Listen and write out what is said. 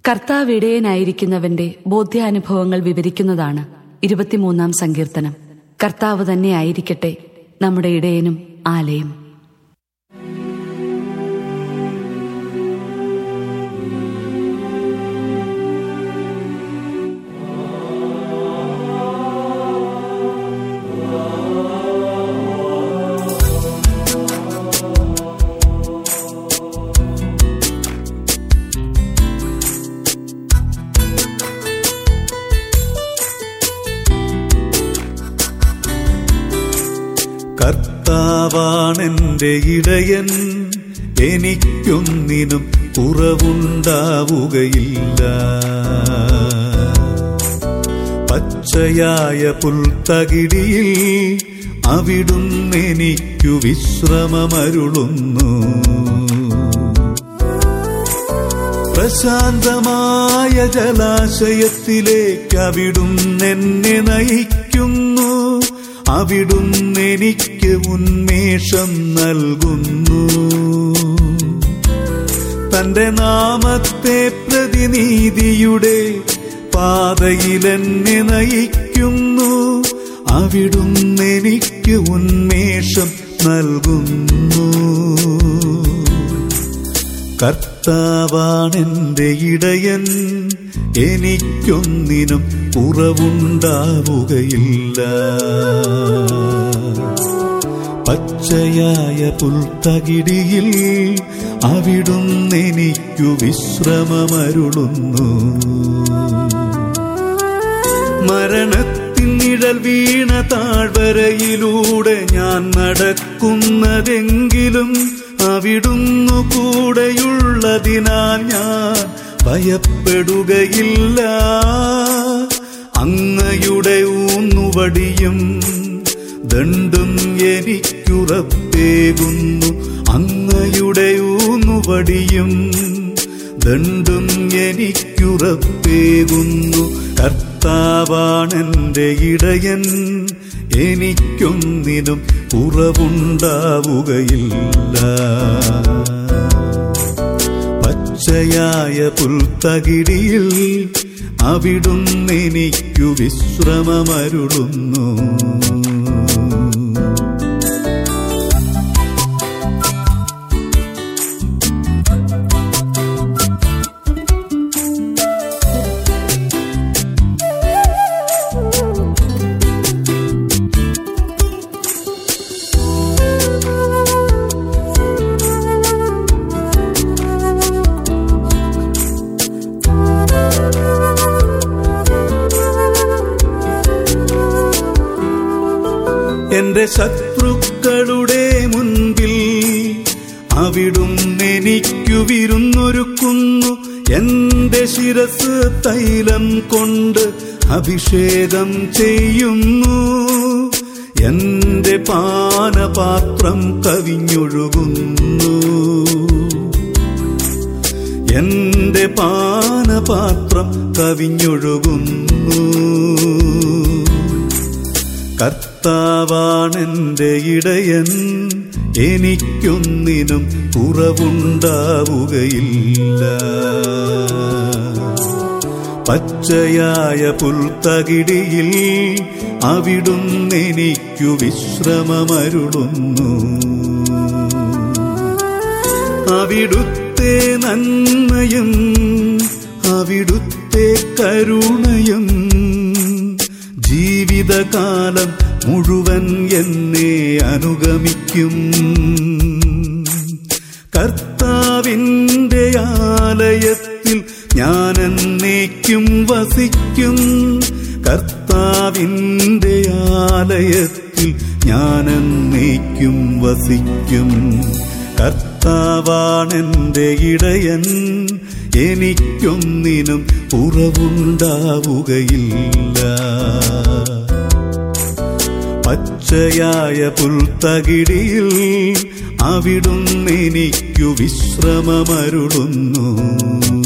കർത്താവ് ഇടയനായിരിക്കുന്നവന്റെ ബോധ്യാനുഭവങ്ങൾ വിവരിക്കുന്നതാണ് ഇരുപത്തിമൂന്നാം സങ്കീർത്തനം കർത്താവ് തന്നെ ആയിരിക്കട്ടെ നമ്മുടെ ഇടയനും ആലയും കർത്താവാണെന്റെ ഇടയൻ എനിക്കൊന്നിനും കുറവുണ്ടാവുകയില്ല പച്ചയായ പുൽത്തകിടിയിൽ അവിടുന്നെനിക്കു വിശ്രമമരുളുന്നു പ്രശാന്തമായ ജലാശയത്തിലേക്ക് അവിടുന്നെന്നെ നയിക്കുന്നു അവിടുന്നെനിക്ക് ഉന്മേഷം നൽകുന്നു തന്റെ നാമത്തെ പ്രതിനീതിയുടെ പാതയിലെന്നെ നയിക്കുന്നു അവിടുന്നെനിക്ക് ഉന്മേഷം നൽകുന്നു കർത്താവാണെന്റെ ഇടയൻ എനിക്കൊന്നിനും കുറവുണ്ടാവുകയില്ല പച്ചയായ പുൽത്തകിടിയിൽ അവിടുന്നെനിക്കു വിശ്രമമരുളുന്നു മരണത്തിൻ നിഴൽ വീണ താഴ്വരയിലൂടെ ഞാൻ നടക്കുന്നതെങ്കിലും അവിടുന്നു കൂടെയുള്ളതിനാൽ ഞാൻ ഭയപ്പെടുകയില്ല അങ്ങയുടെ ഊന്നുവടിയും ദണ്ടും എനിക്കുറപ്പേകുന്നു അങ്ങയുടെ ഊന്നുവടിയും ദണ്ടും എനിക്കുറപ്പേകുന്നു കർത്താവാണെന്റെ ഇടയൻ എനിക്കൊന്നിനും കുറവുണ്ടാവുകയില്ല പച്ചയായ പുൽത്തകിടിയിൽ അവിടുന്നെനിക്കു വിശ്രമമരുളുന്നു എന്റെ ശത്രുക്കളുടെ മുൻപിൽ അവിടുന്നെനിക്കു വിരുന്നൊരുക്കുന്നു എന്റെ ശിരസ് തൈലം കൊണ്ട് അഭിഷേകം ചെയ്യുന്നു എന്റെ പാനപാത്രം കവിഞ്ഞൊഴുകുന്നു എന്റെ പാനപാത്രം കവിഞ്ഞൊഴുകുന്നു കർത്താവാണെന്റെ ഇടയൻ എനിക്കൊന്നിനും കുറവുണ്ടാവുകയില്ല പച്ചയായ പുൽത്തകിടിയിൽ അവിടുന്നെനിക്കു വിശ്രമമരുളുന്നു അവിടുത്തെ നന്മയും അവിടുത്തെ കരുണയും ജീവിതകാലം മുഴുവൻ എന്നെ അനുഗമിക്കും കർത്താവിന്റെ ആലയത്തിൽ ഞാൻ എന്നേക്കും വസിക്കും കർത്താവിന്റെ ആലയത്തിൽ ഞാൻ എന്നേക്കും വസിക്കും കർത്താവാണെന്റെ ഇടയൻ എനിക്കൊന്നിനും കുറവുണ്ടാവുകയില്ല പച്ചയായ പുൽത്തകിടിയിൽ അവിടുന്നെനിക്കു വിശ്രമമരുളുന്നു